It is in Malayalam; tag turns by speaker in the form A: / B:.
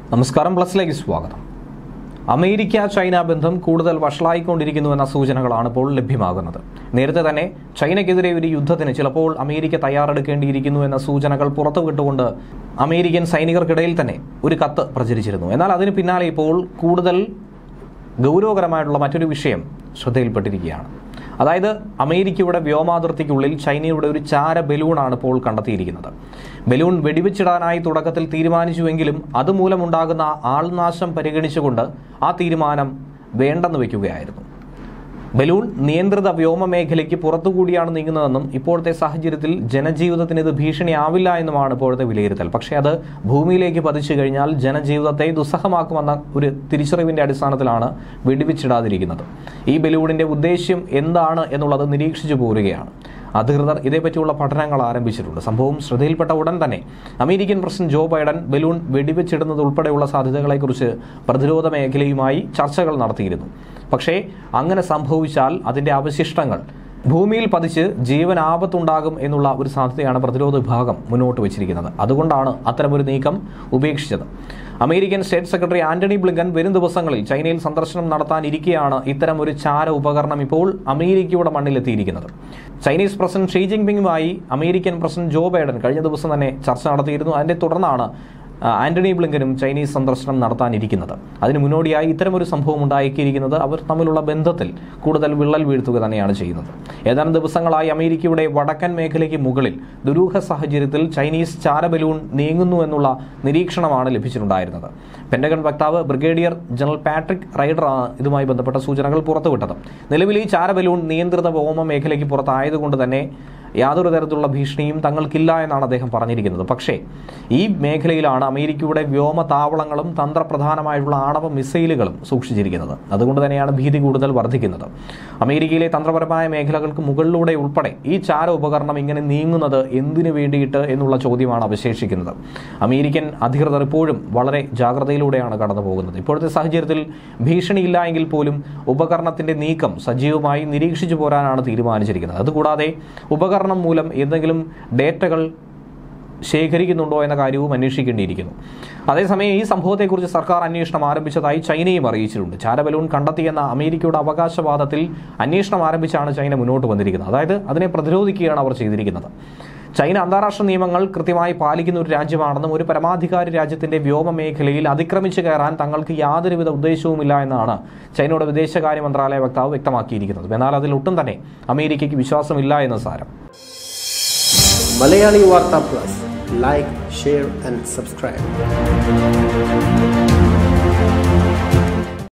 A: നമസ്കാരം പ്ലസിലേക്ക് സ്വാഗതം അമേരിക്ക ചൈന ബന്ധം കൂടുതൽ വഷളായിക്കൊണ്ടിരിക്കുന്നുവെന്ന സൂചനകളാണ് ഇപ്പോൾ ലഭ്യമാകുന്നത് നേരത്തെ തന്നെ ചൈനയ്ക്കെതിരെ ഒരു യുദ്ധത്തിന് ചിലപ്പോൾ അമേരിക്ക തയ്യാറെടുക്കേണ്ടിയിരിക്കുന്നു എന്ന സൂചനകൾ പുറത്തുവിട്ടുകൊണ്ട് അമേരിക്കൻ സൈനികർക്കിടയിൽ തന്നെ ഒരു കത്ത് പ്രചരിച്ചിരുന്നു എന്നാൽ അതിന് പിന്നാലെ ഇപ്പോൾ കൂടുതൽ ഗൗരവകരമായിട്ടുള്ള മറ്റൊരു വിഷയം ശ്രദ്ധയിൽപ്പെട്ടിരിക്കുകയാണ് അതായത് അമേരിക്കയുടെ വ്യോമാതിർത്തിക്കുള്ളിൽ ചൈനയുടെ ഒരു ചാര ബലൂണാണ് ഇപ്പോൾ കണ്ടെത്തിയിരിക്കുന്നത് ബലൂൺ വെടിവെച്ചിടാനായി തുടക്കത്തിൽ തീരുമാനിച്ചുവെങ്കിലും അതുമൂലമുണ്ടാകുന്ന ആൾനാശം പരിഗണിച്ചുകൊണ്ട് ആ തീരുമാനം വേണ്ടെന്ന് വയ്ക്കുകയായിരുന്നു ബലൂൺ നിയന്ത്രിത വ്യോമ മേഖലയ്ക്ക് പുറത്തുകൂടിയാണ് നീങ്ങുന്നതെന്നും ഇപ്പോഴത്തെ സാഹചര്യത്തിൽ ജനജീവിതത്തിന് ഇത് ഭീഷണിയാവില്ല എന്നുമാണ് ഇപ്പോഴത്തെ വിലയിരുത്തൽ പക്ഷേ അത് ഭൂമിയിലേക്ക് പതിച്ചു കഴിഞ്ഞാൽ ജനജീവിതത്തെ ദുസ്സഹമാക്കുമെന്ന ഒരു തിരിച്ചറിവിന്റെ അടിസ്ഥാനത്തിലാണ് വെടിവെച്ചിടാതിരിക്കുന്നത് ഈ ബലൂണിന്റെ ഉദ്ദേശ്യം എന്താണ് എന്നുള്ളത് നിരീക്ഷിച്ചു പോരുകയാണ് അധികൃതർ ഇതേപ്പറ്റിയുള്ള പഠനങ്ങൾ ആരംഭിച്ചിട്ടുണ്ട് സംഭവം ശ്രദ്ധയിൽപ്പെട്ട ഉടൻ തന്നെ American president Joe Biden balloon വെടിവെച്ചിടുന്നത് ഉൾപ്പെടെയുള്ള സാധ്യതകളെക്കുറിച്ച് പ്രതിരോധ മേഖലയുമായി ചർച്ചകൾ നടത്തിയിരുന്നു പക്ഷേ അങ്ങനെ സംഭവിച്ചാൽ അതിന്റെ അവശിഷ്ടങ്ങൾ ഭൂമിയിൽ പതിച്ച് ജീവൻ ആപത്തുണ്ടാകും എന്നുള്ള ഒരു സാധ്യതയാണ് പ്രതിരോധ വിഭാഗം മുന്നോട്ട് വെച്ചിരിക്കുന്നത് അതുകൊണ്ടാണ് അത്തരമൊരു നീക്കം ഉപേക്ഷിച്ചത് American state secretary Antony Blinken വരും ദിവസങ്ങളിൽ ചൈനയിൽ സന്ദർശനം നടത്താനിരിക്കെയാണ് ഇത്തരം ഒരു ചാര ഉപകരണം ഇപ്പോൾ അമേരിക്കയുടെ മണ്ണിലെത്തിയിരിക്കുന്നത് ചൈനീസ് പ്രസിഡന്റ് ഷീ ജിൻപിങ്ങുമായി അമേരിക്കൻ പ്രസിഡന്റ് ജോ ബൈഡൻ കഴിഞ്ഞ ദിവസം തന്നെ ചർച്ച നടത്തിയിരുന്നു അതിന്റെ തുടർന്നാണ് ആ, ആന്റണി ബ്ലിങ്കനും ചൈനീസ് സന്ദർശനം നടത്താനിരിക്കുന്നത് അതിന് മുന്നോടിയായി ഇത്തരമൊരു സംഭവം ഉണ്ടാക്കിയിരിക്കുന്നത് അവർ തമ്മിലുള്ള ബന്ധത്തിൽ കൂടുതൽ വിള്ളൽ വീഴ്ത്തുക തന്നെയാണ് ചെയ്യുന്നത് ഏതാനും ദിവസങ്ങളായി അമേരിക്കയുടെ വടക്കൻ മേഖലയ്ക്ക് മുകളിൽ ദുരൂഹ സാഹചര്യത്തിൽ ചൈനീസ് ചാരബലൂൺ നീങ്ങുന്നു എന്നുള്ള നിരീക്ഷണമാണ് ലഭിച്ചിട്ടുണ്ടായിരുന്നത് പെന്റഗൺ വക്താവ് ബ്രിഗേഡിയർ ജനറൽ പാട്രിക് റൈഡറാണ് ഇതുമായി ബന്ധപ്പെട്ട സൂചനകൾ പുറത്തുവിട്ടത് നിലവിൽ ഈ ചാരബലൂൺ നിയന്ത്രിത വ്യോമ മേഖലയ്ക്ക് പുറത്തായതുകൊണ്ട് തന്നെ യാതൊരു തരത്തിലുള്ള ഭീഷണിയും തങ്ങൾക്കില്ല എന്നാണ് അദ്ദേഹം പറഞ്ഞിരിക്കുന്നത് പക്ഷേ ഈ മേഖലയിലാണ് അമേരിക്കയുടെ വ്യോമ താവളങ്ങളും തന്ത്രപ്രധാനമായിട്ടുള്ള ആണവ മിസൈലുകളും സൂക്ഷിച്ചിരിക്കുന്നത് അതുകൊണ്ട് തന്നെയാണ് ഭീതി കൂടുതൽ വർദ്ധിക്കുന്നത് അമേരിക്കയിലെ തന്ത്രപരമായ മേഖലകൾക്ക് മുകളിലൂടെ ഉൾപ്പെടെ ഈ ചാര ഉപകരണം ഇങ്ങനെ നീങ്ങുന്നത് എന്തിനു വേണ്ടിയിട്ട് എന്നുള്ള ചോദ്യമാണ് അവശേഷിക്കുന്നത് അമേരിക്കൻ അധികൃതർ ഇപ്പോഴും വളരെ ജാഗ്രതയിലൂടെയാണ് കടന്നു പോകുന്നത് ഇപ്പോഴത്തെ സാഹചര്യത്തിൽ ഭീഷണിയില്ല എങ്കിൽ പോലും ഉപകരണത്തിന്റെ നീക്കം സജീവമായി നിരീക്ഷിച്ചു പോരാനാണ് തീരുമാനിച്ചിരിക്കുന്നത് അതുകൂടാതെ ഉപകരണം മൂലം എന്തെങ്കിലും ഡേറ്റകൾ ശേഖരിക്കുന്നുണ്ടോ എന്ന കാര്യവും അന്വേഷിക്കേണ്ടിയിരിക്കുന്നു അതേസമയം ഈ സംഭവത്തെക്കുറിച്ച് സർക്കാർ അന്വേഷണം ആരംഭിച്ചതായി ചൈനയും അറിയിച്ചിട്ടുണ്ട് ചാരബലൂൺ കണ്ടെത്തിയെന്ന അമേരിക്കയുടെ അവകാശവാദത്തിൽ അന്വേഷണം ആരംഭിച്ചാണ് ചൈന മുന്നോട്ട് വന്നിരിക്കുന്നത് അതായത് അതിനെ പ്രതിരോധിക്കുകയാണ് അവർ ചെയ്തിരിക്കുന്നത് ചൈന അന്താരാഷ്ട്ര നിയമങ്ങൾ കൃത്യമായി പാലിക്കുന്ന ഒരു രാജ്യമാണെന്നും ഒരു പരമാധികാരി രാജ്യത്തിന്റെ വ്യോമ മേഖലയിൽ അതിക്രമിച്ചു കയറാൻ തങ്ങൾക്ക് യാതൊരുവിധ ഉദ്ദേശവുമില്ല എന്നാണ് ചൈനയുടെ വിദേശകാര്യ മന്ത്രാലയ വക്താവ് വ്യക്തമാക്കിയിരിക്കുന്നത് എന്നാൽ അതിൽ ഒട്ടും തന്നെ അമേരിക്കയ്ക്ക് വിശ്വാസമില്ല എന്ന് സാരം
B: മലയാളി വാർത്ത plus like share and subscribe